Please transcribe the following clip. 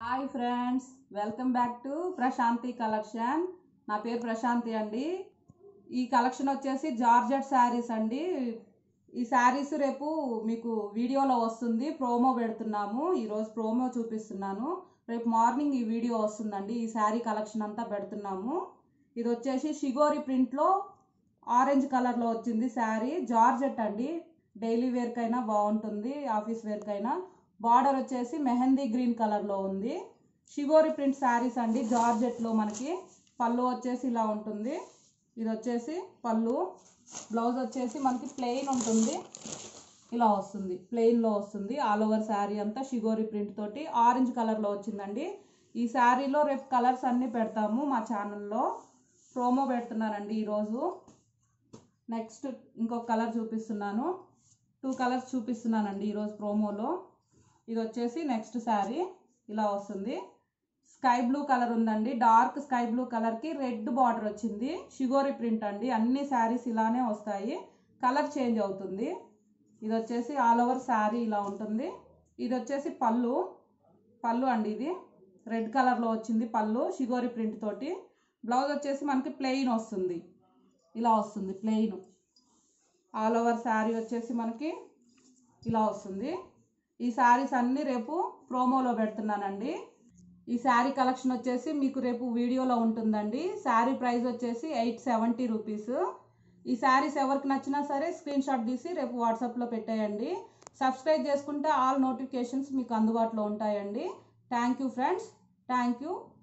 hi friends welcome back to Prashanthi collection నా పేరు ప్రశాంతి అండి ఈ కలెక్షన్ వచ్చేసి జార్జెట్ శారీస్ అండి ఈ శారీస్ రేపు మీకు వీడియోలో వస్తుంది ప్రోమో పెడుతున్నాము ఈరోజు ప్రోమో చూపిస్తున్నాను రేపు మార్నింగ్ ఈ వీడియో వస్తుందండి ఈ శారీ కలెక్షన్ అంతా పెడుతున్నాము ఇది వచ్చేసి షిగోరి ప్రింట్లో ఆరెంజ్ కలర్లో వచ్చింది శారీ జార్జెట్ అండి డైలీ వేర్కైనా బాగుంటుంది ఆఫీస్ వేర్కైనా బార్డర్ వచ్చేసి మెహందీ గ్రీన్ కలర్లో ఉంది షిగోరి ప్రింట్ శారీస్ అండి జార్జెట్లో మనకి పళ్ళు వచ్చేసి ఇలా ఉంటుంది ఇది వచ్చేసి పళ్ళు బ్లౌజ్ వచ్చేసి మనకి ప్లెయిన్ ఉంటుంది ఇలా వస్తుంది ప్లెయిన్లో వస్తుంది ఆల్ ఓవర్ శారీ అంతా షిగోరి ప్రింట్ తోటి ఆరెంజ్ కలర్లో వచ్చిందండి ఈ శారీలో రేపు కలర్స్ అన్నీ పెడతాము మా ఛానల్లో ప్రోమో పెడుతున్నానండి ఈరోజు నెక్స్ట్ ఇంకొక కలర్ చూపిస్తున్నాను టూ కలర్స్ చూపిస్తున్నానండి ఈరోజు ప్రోమోలో ఇది వచ్చేసి నెక్స్ట్ శారీ ఇలా వస్తుంది స్కై బ్లూ కలర్ ఉందండి డార్క్ స్కై బ్లూ కలర్కి రెడ్ బార్డర్ వచ్చింది షిగోరి ప్రింట్ అండి అన్ని శారీస్ ఇలానే వస్తాయి కలర్ చేంజ్ అవుతుంది ఇది వచ్చేసి ఆల్ ఓవర్ శారీ ఇలా ఉంటుంది ఇది వచ్చేసి పళ్ళు పళ్ళు అండి ఇది రెడ్ కలర్లో వచ్చింది పళ్ళు షిగోరి ప్రింట్ తోటి బ్లౌజ్ వచ్చేసి మనకి ప్లెయిన్ వస్తుంది ఇలా వస్తుంది ప్లెయిన్ ఆల్ ఓవర్ శారీ వచ్చేసి మనకి ఇలా వస్తుంది ఈ శారీస్ అన్నీ రేపు ప్రోమోలో పెడుతున్నానండి ఈ శారీ కలెక్షన్ వచ్చేసి మీకు రేపు వీడియోలో ఉంటుందండి శారీ ప్రైస్ వచ్చేసి ఎయిట్ సెవెంటీ రూపీస్ ఈ శారీస్ ఎవరికి నచ్చినా సరే స్క్రీన్ షాట్ తీసి రేపు వాట్సాప్లో పెట్టేయండి సబ్స్క్రైబ్ చేసుకుంటే ఆల్ నోటిఫికేషన్స్ మీకు అందుబాటులో ఉంటాయండి thank you friends thank you